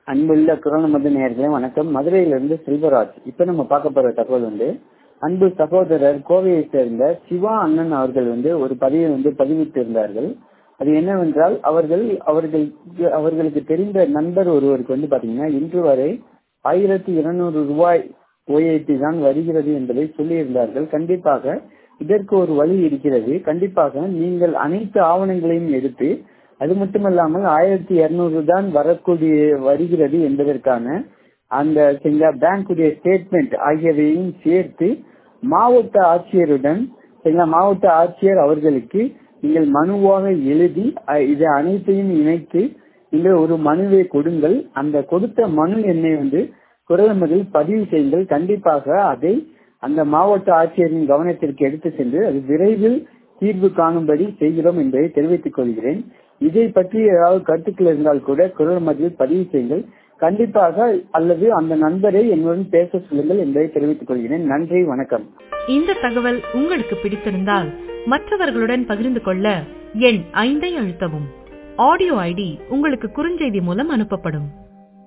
அன்புள்ள குரோனமது நேயர்களே வணக்கம் மதுரையிலிருந்து செல்வராஜ் இப்ப நம்ம பார்க்க போற தகவல் வந்து அன்பு சகோதரர் கோவையை சேர்ந்த சிவா அண்ணன் அவர்கள் வந்து ஒரு பதிவை வந்து பதிவிட்டிருந்தார்கள் அது என்னவென்றால் அவர்கள் அவர்கள் அவர்களுக்கு தெரிந்த நண்பர் ஒருவருக்கு வந்து பாத்தீங்கன்னா இன்று வரை ஆயிரத்தி இருநூறு ரூபாய் ஓஏடி தான் வருகிறது என்பதை சொல்லியிருந்தார்கள் கண்டிப்பாக இதற்கு ஒரு வழி இருக்கிறது கண்டிப்பாக நீங்கள் அனைத்து ஆவணங்களையும் எடுத்து அது மட்டுமல்லாமல் ஆயிரத்தி இருநூறு தான் வரக்கூடிய வருகிறது என்பதற்கான அந்த பேங்குடைய ஸ்டேட்மெண்ட் ஆகியவையும் சேர்த்து மாவட்ட ஆட்சியருடன் சரிங்களா மாவட்ட ஆட்சியர் அவர்களுக்கு நீங்கள் மனுவாக எழுதி இதை அனைத்தையும் இணைத்து நீங்கள் ஒரு மனுவை கொடுங்கள் அந்த கொடுத்த மனு எண்ணை வந்து குரலமதில் பதிவு செய்யுங்கள் கண்டிப்பாக அதை அந்த மாவட்ட ஆட்சியரின் கவனத்திற்கு எடுத்து சென்று அது விரைவில் தீர்வு காணும்படி செய்கிறோம் என்பதை தெரிவித்துக் கொள்கிறேன் இதை பற்றி ஏதாவது கருத்துக்கள் இருந்தால் கூட குரல் மதியில் பதிவு செய்யுங்கள் கண்டிப்பாக அல்லது அந்த நண்பரை என்னுடன் பேச சொல்லுங்கள் என்பதை தெரிவித்துக் கொள்கிறேன் நன்றி வணக்கம் இந்த தகவல் உங்களுக்கு பிடித்திருந்தால் மற்றவர்களுடன் பகிர்ந்து கொள்ள எண் ஐந்தை அழுத்தவும் ஆடியோ ஐடி உங்களுக்கு குறுஞ்செய்தி மூலம் அனுப்பப்படும்